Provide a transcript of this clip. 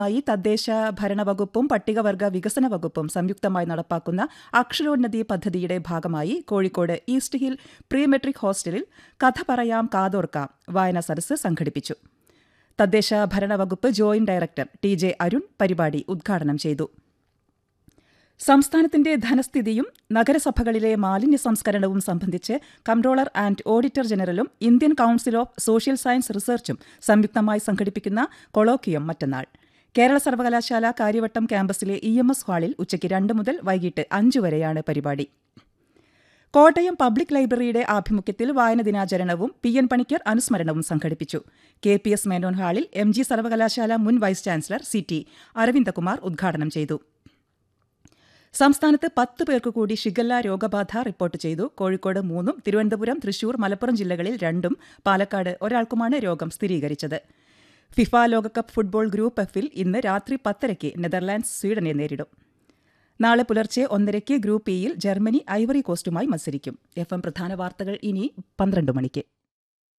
ായി തദ്ദേശ ഭരണവകുപ്പും പട്ടികവർഗ വികസന വകുപ്പും സംയുക്തമായി നടപ്പാക്കുന്ന അക്ഷരോന്നതി പദ്ധതിയുടെ ഭാഗമായി Kozhikode east hill pre matric ഹോസ്റ്റലിൽ കഥ പറയാം കാതോർക്കാം വായനാ സദസ്സ് സംഘടിപ്പിച്ചു തദ്ദേശ ഭരണവകുപ്പ് joint director T J Arun പരിപാടി ഉദ്ഘാടനം ചെയ്തു സംസ്ഥാനത്തിന്റെ ധനസ്ഥിതിയും നഗരസഭകളിലെ മാലിന്യ സംസ്കരണവും സംബന്ധിച്ച് കംട്രോളർ ആൻഡ് ഓഡിറ്റർ ജനറലും Indian council of social science റിസർച്ചും സംയുക്തമായി സംഘടിപ്പിക്കുന്ന കൊളോക്കിയം മറ്റന്നാൾ കേരള സർവകലാശാല കാര്യവട്ടം ക്യാമ്പസിലെ ഇ എം എസ് ഹാളിൽ ഉച്ചയ്ക്ക് രണ്ട് മുതൽ വൈകിട്ട് അഞ്ചു വരെയാണ് പരിപാടി കോട്ടയം പബ്ലിക് ലൈബ്രറിയുടെ ആഭിമുഖ്യത്തിൽ വായന ദിനാചരണവും പി എൻ പണിക്കർ അനുസ്മരണവും സംഘടിപ്പിച്ചു കെ പി എസ് മേനോൻ ഹാളിൽ എം ജി സർവകലാശാല മുൻ vice chancellor C T Aravindakumar ഉദ്ഘാടനം ചെയ്തു സംസ്ഥാനത്ത് പത്ത് പേർക്ക് കൂടി ഷിഗല്ല രോഗബാധ റിപ്പോർട്ട് ചെയ്തു കോഴിക്കോട് മൂന്നും തിരുവനന്തപുരം തൃശൂർ മലപ്പുറം ജില്ലകളിൽ രണ്ടും പാലക്കാട് ഒരാൾക്കുമാണ് രോഗം സ്ഥിരീകരിച്ചത് ഫിഫ ലോകകപ്പ് ഫുട്ബോൾ ഗ്രൂപ്പ് എഫിൽ ഇന്ന് രാത്രി പത്തരയ്ക്ക് നെതർലാൻഡ്സ് സ്വീഡനെ നേരിടും നാളെ പുലർച്ചെ ഒന്നരയ്ക്ക് ഗ്രൂപ്പ് ഇയിൽ ജർമ്മനി ഐവറി കോസ്റ്റുമായി മത്സരിക്കും എഫ് എം പ്രധാന വാർത്തകൾ ഇനി പന്ത്രണ്ട് മണിക്ക്